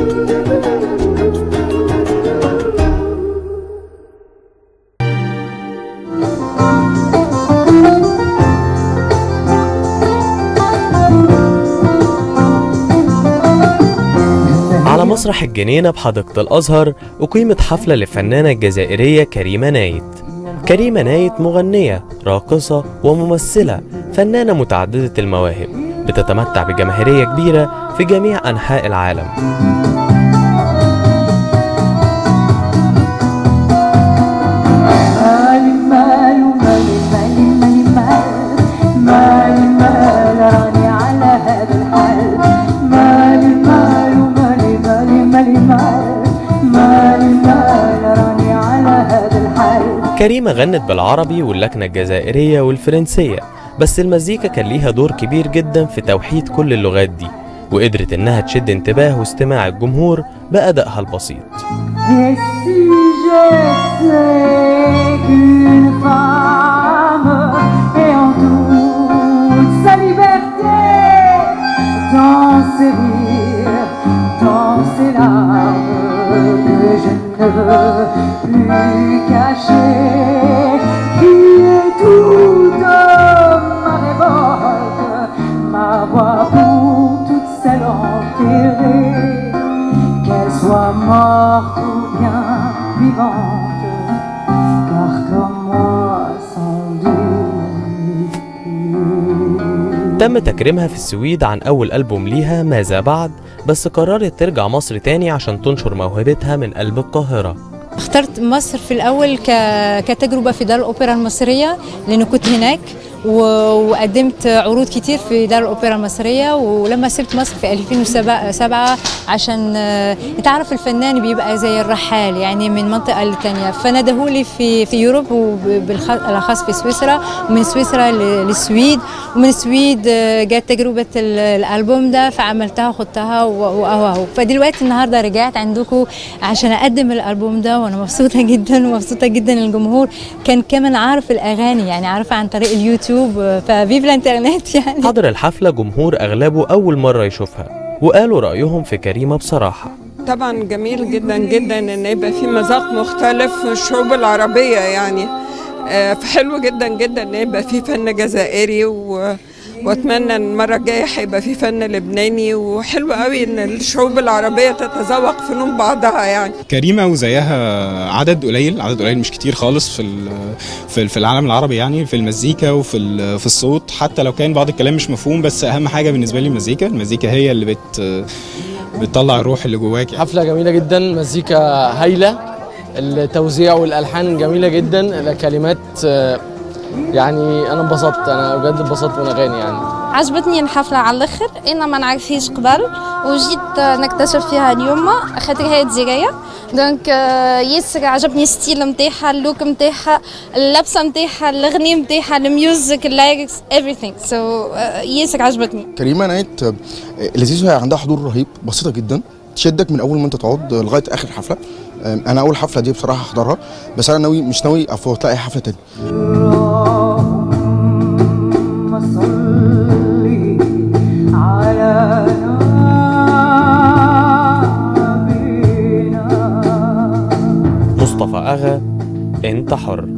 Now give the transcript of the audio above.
على مسرح الجنينة بحديقة الأزهر أقيمت حفلة للفنانة الجزائرية كريمة نايت كريمة نايت مغنية راقصة وممثلة فنانة متعددة المواهب بتتمتع بجماهيرية كبيرة في جميع أنحاء العالم مالي مال ومالي مالي مالي مال مالي مال راني على هذا الحال مالي مال ومالي مالي مالي مال مالي مال راني على هذا الحال كريمة غنت بالعربي واللكنة الجزائرية والفرنسية بس المزيكا كان ليها دور كبير جدا في توحيد كل اللغات دي وقدرت إنها تشد انتباه واستماع الجمهور بأدائها البسيط Et si j'étais qu'une femme et en toute sa liberté, dans ses rires, dans ses larmes, que je ne veux plus cacher, qui est toute ma révolte, ma voix pour toute celle enterrée qu'elle soit morte ou bien vivante, car comme moi sans doute. تم تكريمها في السويد عن أول ألبوم ليها ماذا بعد بس قررت ترجع مصر تاني عشان تنشر موهبتها من قلب القاهرة اخترت مصر في الأول ك... كتجربة في دار الأوبرا المصرية لأنه كنت هناك و... وقدمت عروض كتير في دار الأوبرا المصرية ولما سبت مصر في 2007 عشان آه، تعرف الفنان بيبقى زي الرحال يعني من منطقة للتانية فندهولي في في يوروب وبالأخص في سويسرا ومن سويسرا ل- للسويد ومن السويد آه، جت تجربة ال- الألبوم ده فعملتها وخدتها و- وأهو أهو فدلوقتي النهاردة رجعت عندكم عشان أقدم الألبوم ده وأنا مبسوطة جدا ومبسوطة جدا الجمهور كان كمان عارف الأغاني يعني عارفة عن طريق اليوتيوب آه، ففيف الانترنت يعني حضر الحفلة جمهور أغلبه أول مرة يشوفها وقالوا رأيهم في كريمة بصراحة طبعا جميل جدا جدا ان يبقى في مذاق مختلف في الشعوب العربيه يعني آه، فحلو جدا جدا ان يبقى في فن جزائري و... واتمنى ان المره الجايه هيبقى في فن لبناني وحلو قوي ان الشعوب العربيه تتذوق فنون بعضها يعني كريمه وزيها عدد قليل عدد قليل مش كتير خالص في ال- في في العالم العربي يعني في المزيكا وفي ال- في الصوت حتى لو كان بعض الكلام مش مفهوم بس اهم حاجه بالنسبه لي المزيكا المزيكا هي اللي بت بتطلع الروح اللي جواك حفلة جميلة جدا مزيكا هايلة التوزيع والألحان جميلة جدا الكلمات آه، يعني أنا انبسطت أنا بجد انبسطت وأنا غاني يعني عجبتني الحفلة على الآخر أنا ما نعرفهاش قبل وجيت نكتشف فيها اليوم خاطر هي جزائرية دونك آه، ياسر عجبني الستيل نتاعها اللوك نتاعها اللبسة نتاعها الأغنية نتاعها الميوزك اللايركس everything سو so, آه، ياسر عجبتني كريمه نايت آه، لذيذه هي عندها حضور رهيب بسيطه جدا تشدك من اول ما انت تقعد لغايه اخر حفله آه، انا اول حفله دي بصراحه هحضرها بس انا ناوي مش ناوي افوت اي حفله تاني اللهم صل على نبينا مصطفى أغا أنت حر